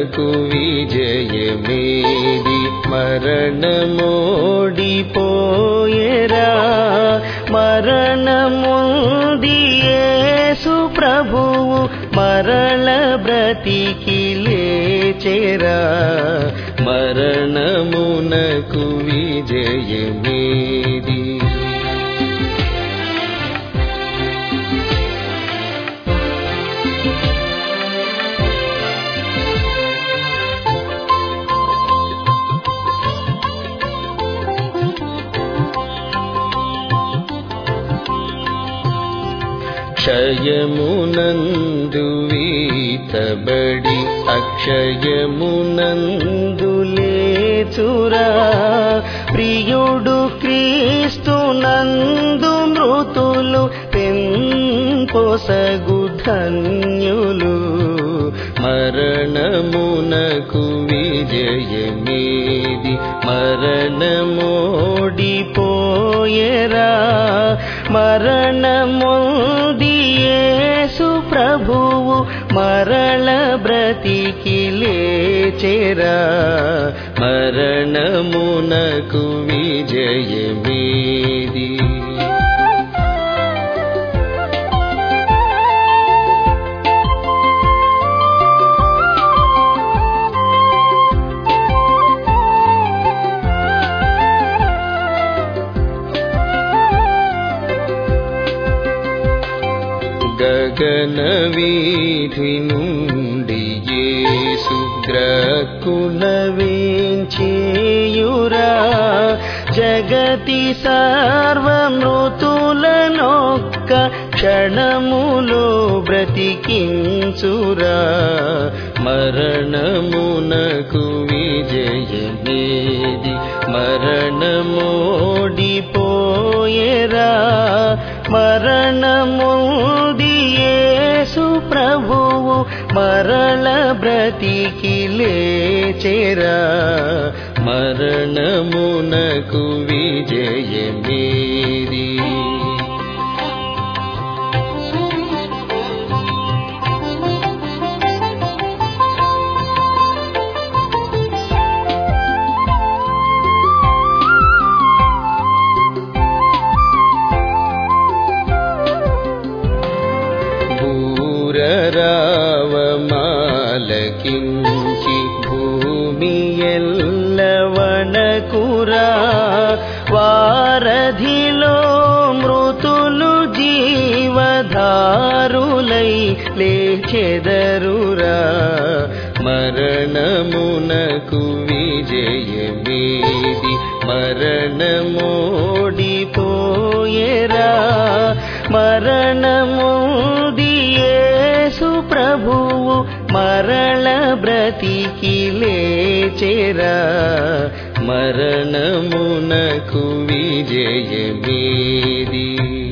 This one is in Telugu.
మరణమునకు విజయమేది మరణమోడిపోయేరా మరణముంది యేసు ప్రభువు మరల బ్రతికి లేచెరా మరణమునకు విజయమేది క్షయమునందు వీతబడి అక్షయమునందు లేచురా ప్రియుడు క్రీస్తునందు మృతులు పెంపొసగు ధన్యులు మరణమునకు విజయమేది మరణమోడిపోయేరా మరణమోది యేసు ప్రభువు మరల బ్రతికి లేచెరా మరణమునకు విజయమేది గగన వీధి నుండి యేసు గ్రక్కున వేంచేయురా జగతి సర్వమృతులనొక్క క్షణములో బ్రతికించురా మరణమునకు విజయమేది మరణమోడిపోయేరా మరణముంది యేసు ప్రభువు మరల బ్రతికి లేచెరా మరణమునకు విజయమేది భూరరావమాలకించి భూమి ఎల్లవనకురా వారధిలో మృతులు జీవధారులై లేచెదరురా మరణమునకు విజయమేది మరణమోడిపోయేరా మరణమోది యేసు ప్రభువు మరల బ్రతికి లేచెరా మరణమునకు విజయమేది